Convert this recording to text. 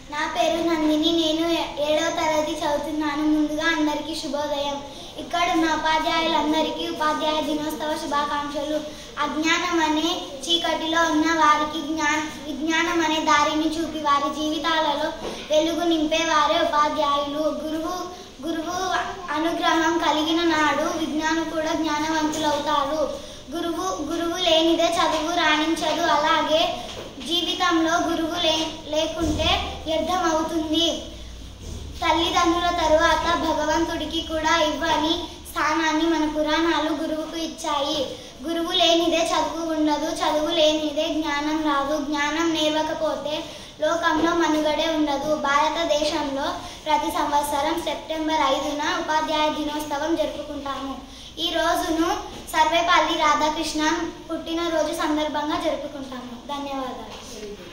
నా పేరు నందిని నేను ఏ- ఏడవ తరగతి చదువుతున్నాను ముందుగా అందరికీ శుభోదయం ఇక్కడ ఉన్న ఉపాధ్యాయులందరికీ ఉపాధ్యాయ దినోత్సవ శుభాకాంక్షలు అజ్ఞానం అనే చీకటిలో ఉన్న వారికి జ్ఞా విజ్ఞానం అనే దారిని చూపి వారి జీవితాలలో వెలుగు నింపేవారే ఉపాధ్యాయులు గురువు గురువు అనుగ్రహం కలిగిన నాడు విజ్ఞానం కూడా జ్ఞానవంతులవుతారు గురువు గురువు లేనిదే చదువు రాణించదు అలాగే జీవితంలో గురువు లే లేకుంటే వ్యర్థం అవుతుంది తల్లిదండ్రుల తరువాత భగవంతుడికి కూడా ఇవ్వని స్థానాన్ని మన పురాణాలు గురువుకు ఇచ్చాయి గురువు లేనిదే చదువు ఉండదు చదువు లేనిదే జ్ఞానం రాదు జ్ఞానం నేర్వకపోతే లోకంలో మనుగడే ఉండదు భారతదేశంలో ప్రతి సంవత్సరం సెప్టెంబర్ ఐదున ఉపాధ్యాయ దినోత్సవం జరుపుకుంటాము ఈ రోజును సర్వేపల్లి రాధాకృష్ణన్ పుట్టినరోజు సందర్భంగా జరుపుకుంటాము ధన్యవాదాలు